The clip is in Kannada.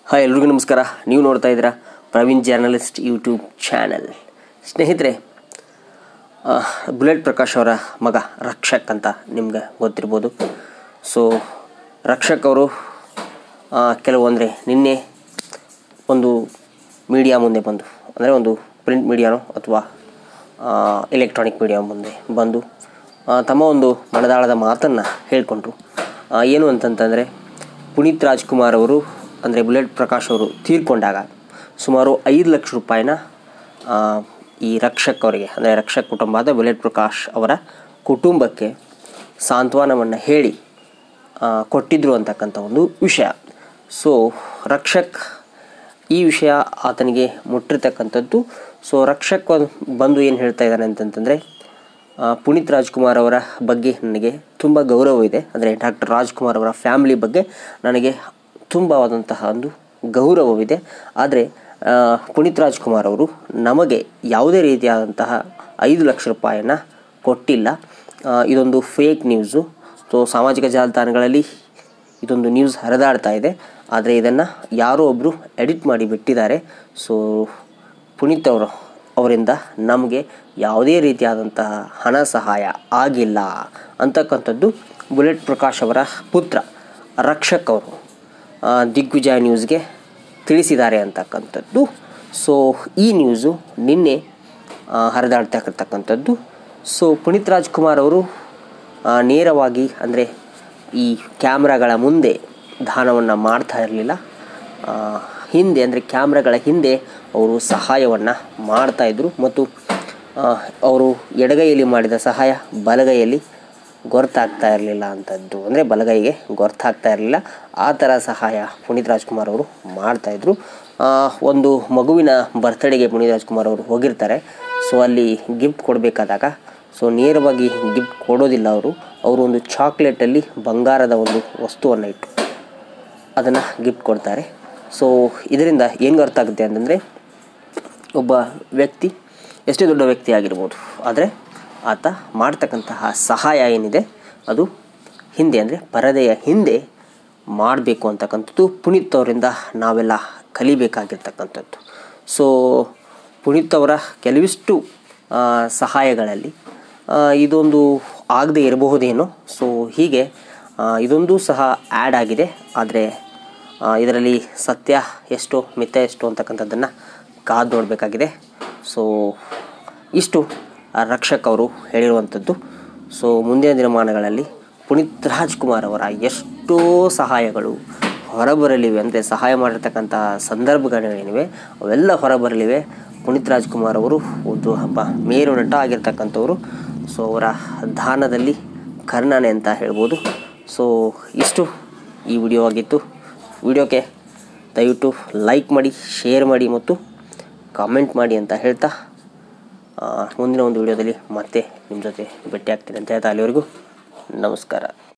ಹಾಯ್ ಎಲ್ರಿಗೂ ನಮಸ್ಕಾರ ನೀವು ನೋಡ್ತಾ ಇದ್ದೀರಾ ಪ್ರವೀಣ್ ಜರ್ನಲಿಸ್ಟ್ ಯೂಟ್ಯೂಬ್ ಚಾನಲ್ ಸ್ನೇಹಿತರೆ ಆ, ಬುಲೆಟ್ ಪ್ರಕಾಶ್ ಅವರ ಮಗ ರಕ್ಷಕ್ ಅಂತ ನಿಮ್ಗೆ ಗೊತ್ತಿರ್ಬೋದು ಸೊ ರಕ್ಷಕ್ ಅವರು ಆ, ಕೆಲವು ಅಂದರೆ ನಿನ್ನೆ ಒಂದು ಮೀಡಿಯಾ ಮುಂದೆ ಬಂದು ಅಂದರೆ ಒಂದು ಪ್ರಿಂಟ್ ಮೀಡಿಯಾನೋ ಅಥವಾ ಎಲೆಕ್ಟ್ರಾನಿಕ್ ಮೀಡಿಯಾ ಮುಂದೆ ಬಂದು ಆ, ತಮ್ಮ ಒಂದು ಮನದಾಳದ ಮಾತನ್ನು ಹೇಳಿಕೊಂಡ್ರು ಏನು ಅಂತಂತಂದರೆ ಪುನೀತ್ ರಾಜ್ಕುಮಾರ್ ಅವರು ಅಂದರೆ ಬುಲೆಟ್ ಪ್ರಕಾಶ್ ಅವರು ತೀರ್ಕೊಂಡಾಗ ಸುಮಾರು ಐದು ಲಕ್ಷ ರೂಪಾಯಿನ ಆ, ಈ ರಕ್ಷಕ್ ಅವರಿಗೆ ಅಂದರೆ ರಕ್ಷಕ್ ಕುಟುಂಬದ ಬುಲೆಟ್ ಪ್ರಕಾಶ್ ಅವರ ಕುಟುಂಬಕ್ಕೆ ಸಾಂತ್ವನವನ್ನು ಹೇಳಿ ಆ, ಕೊಟ್ಟಿದ್ರು ಅಂತಕ್ಕಂಥ ಒಂದು ವಿಷಯ ಸೊ ರಕ್ಷಕ್ ಈ ವಿಷಯ ಆತನಿಗೆ ಮುಟ್ಟಿರ್ತಕ್ಕಂಥದ್ದು ಸೊ ರಕ್ಷಕ್ ಒಂದ್- ಬಂದು ಏನು ಹೇಳ್ತಾ ಇದ್ದಾನೆ ಅಂತಂತಂದರೆ ಆ, ಪುನೀತ್ ರಾಜ್ಕುಮಾರ್ ಅವರ ಬಗ್ಗೆ ನನಗೆ ತುಂಬ ಗೌರವ ಇದೆ ಅಂದರೆ ಡಾಕ್ಟರ್ ರಾಜ್ಕುಮಾರ್ ಅವರ ಫ್ಯಾಮಿಲಿ ಬಗ್ಗೆ ನನಗೆ ತುಂಬವಾದಂತಹ ಒಂದು ಗೌರವವಿದೆ ಆದರೆ ಆ, ಪುನೀತ್ ರಾಜ್ಕುಮಾರ್ ಅವರು ನಮಗೆ ಯಾವುದೇ ರೀತಿಯಾದಂತಹ ಐದು ಲಕ್ಷ ರೂಪಾಯಿಯನ್ನು ಕೊಟ್ಟಿಲ್ಲ ಆ, ಇದೊಂದು ಫೇಕ್ ನ್ಯೂಸು ಸೊ ಸಾಮಾಜಿಕ ಜಾಲತಾಣಗಳಲ್ಲಿ ಇದೊಂದು ನ್ಯೂಸ್ ಹರಿದಾಡ್ತಾ ಇದೆ ಆದರೆ ಇದನ್ನು ಯಾರೋ ಒಬ್ಬರು ಎಡಿಟ್ ಮಾಡಿ ಬಿಟ್ಟಿದ್ದಾರೆ ಸೊ ಪುನೀತ್ ಅವರು ಅವರಿಂದ ನಮಗೆ ಯಾವುದೇ ರೀತಿಯಾದಂತಹ ಹಣ ಸಹಾಯ ಆಗಿಲ್ಲ ಅಂತಕ್ಕಂಥದ್ದು ಬುಲೆಟ್ ಪ್ರಕಾಶ್ ಅವರ ಪುತ್ರ ರಕ್ಷಕ್ ಅವರು ಆ, ದಿಗ್ವಿಜಯ ನ್ಯೂಸ್ಗೆ ತಿಳಿಸಿದ್ದಾರೆ ಅಂತಕ್ಕಂಥದ್ದು ಸೊ ಈ ನ್ಯೂಸು ನಿನ್ನೆ ಆ, ಹರಿದಾಡ್ತಕ್ಕಂಥದ್ದು ಸೊ ಪುನೀತ್ ರಾಜ್ಕುಮಾರ್ ಅವರು ಆ, ನೇರವಾಗಿ ಅಂದರೆ ಈ ಕ್ಯಾಮ್ರಾಗಳ ಮುಂದೆ ದಾನವನ್ನು ಮಾಡ್ತಾ ಇರಲಿಲ್ಲ ಹಿಂದೆ ಅಂದರೆ ಕ್ಯಾಮ್ರಾಗಳ ಹಿಂದೆ ಅವರು ಸಹಾಯವನ್ನು ಮಾಡ್ತಾಯಿದ್ರು ಮತ್ತು ಆ, ಅವರು ಎಡಗೈಯಲ್ಲಿ ಮಾಡಿದ ಸಹಾಯ ಬಲಗೈಯಲ್ಲಿ ಗೊರ್ತಾಗ್ತಾ ಇರಲಿಲ್ಲ ಅಂಥದ್ದು ಅಂದರೆ ಬಲಗೈಗೆ ಗೊರ್ತಾಗ್ತಾ ಇರಲಿಲ್ಲ ಆ ಥರ ಸಹಾಯ ಪುನೀತ್ ರಾಜ್ಕುಮಾರ್ ಅವರು ಮಾಡ್ತಾಯಿದ್ರು ಆ, ಒಂದು ಮಗುವಿನ ಬರ್ತಡೆಗೆ ಪುನೀತ್ ರಾಜ್ಕುಮಾರ್ ಅವರು ಹೋಗಿರ್ತಾರೆ ಸೊ ಅಲ್ಲಿ ಗಿಫ್ಟ್ ಕೊಡಬೇಕಾದಾಗ ಸೊ ನೇರವಾಗಿ ಗಿಫ್ಟ್ ಕೊಡೋದಿಲ್ಲ ಅವರು ಅವರು ಒಂದು ಚಾಕ್ಲೇಟಲ್ಲಿ ಬಂಗಾರದ ಒಂದು ವಸ್ತುವನ್ನು ಇಟ್ಟು ಅದನ್ನು ಗಿಫ್ಟ್ ಕೊಡ್ತಾರೆ ಸೊ ಇದರಿಂದ ಏನು ಅರ್ಥ ಆಗುತ್ತೆ ಅಂತಂದರೆ ಒಬ್ಬ ವ್ಯಕ್ತಿ ಎಷ್ಟೇ ದೊಡ್ಡ ವ್ಯಕ್ತಿ ಆಗಿರ್ಬೋದು ಆದರೆ ಆತ ಮಾಡ್ತಕ್ಕಂತಹ ಸಹಾಯ ಏನಿದೆ ಅದು ಹಿಂದೆ ಅಂದರೆ ಪರದೆಯ ಹಿಂದೆ ಮಾಡಬೇಕು ಅಂತಕ್ಕಂಥದ್ದು ಪುನೀತ್ ಅವರಿಂದ ನಾವೆಲ್ಲ ಕಲಿಬೇಕಾಗಿರ್ತಕ್ಕಂಥದ್ದು ಸೊ ಪುನೀತ್ ಅವರ ಕೆಲವಿಷ್ಟು ಆ, ಸಹಾಯಗಳಲ್ಲಿ ಆ, ಇದೊಂದು ಆಗದೆ ಇರಬಹುದೇನೋ ಸೊ ಹೀಗೆ ಆ, ಇದೊಂದು ಸಹ ಆ್ಯಡ್ ಆಗಿದೆ ಆದರೆ ಇದರಲ್ಲಿ ಸತ್ಯ ಎಷ್ಟು ಮಿಥ್ಯ ಎಷ್ಟು ಅಂತಕ್ಕಂಥದ್ದನ್ನು ಕಾದು ನೋಡಬೇಕಾಗಿದೆ ಸೊ ಇಷ್ಟು ಆ ರಕ್ಷಕ್ ಅವರು ಹೇಳಿರುವಂಥದ್ದು ಸೊ ಮುಂದಿನ ದಿನಮಾನಗಳಲ್ಲಿ ಪುನೀತ್ ರಾಜ್ಕುಮಾರ್ ಅವರ ಎಷ್ಟೋ ಸಹಾಯಗಳು ಹೊರಬರಲಿವೆ ಅಂದರೆ ಸಹಾಯ ಮಾಡಿರ್ತಕ್ಕಂಥ ಸಂದರ್ಭಗಳೇನಿವೆ ಅವೆಲ್ಲ ಹೊರಬರಲಿವೆ ಪುನೀತ್ ರಾಜ್ಕುಮಾರ್ ಅವರು ಒಂದು ಹಬ್ಬ ಮೇರು ನಟ ಆಗಿರ್ತಕ್ಕಂಥವ್ರು ಸೊ ಅವರ ದಾನದಲ್ಲಿ ಕರ್ಣನೆ ಅಂತ ಹೇಳ್ಬೋದು ಸೊ ಇಷ್ಟು ಈ ವಿಡಿಯೋ ಆಗಿತ್ತು ವಿಡಿಯೋಕ್ಕೆ ದಯವಿಟ್ಟು ಲೈಕ್ ಮಾಡಿ ಶೇರ್ ಮಾಡಿ ಮತ್ತು ಕಾಮೆಂಟ್ ಮಾಡಿ ಅಂತ ಹೇಳ್ತಾ ಆ, ಮುಂದಿನ ಒಂದು ವಿಡಿಯೋದಲ್ಲಿ ಮತ್ತೆ ನಿಮ್ಮ ಜೊತೆ ಭೇಟಿ ಆಗ್ತೀನಿ ಅಂತ ಹೇಳ್ತಾ ಅಲ್ಲಿವರೆಗೂ ನಮಸ್ಕಾರ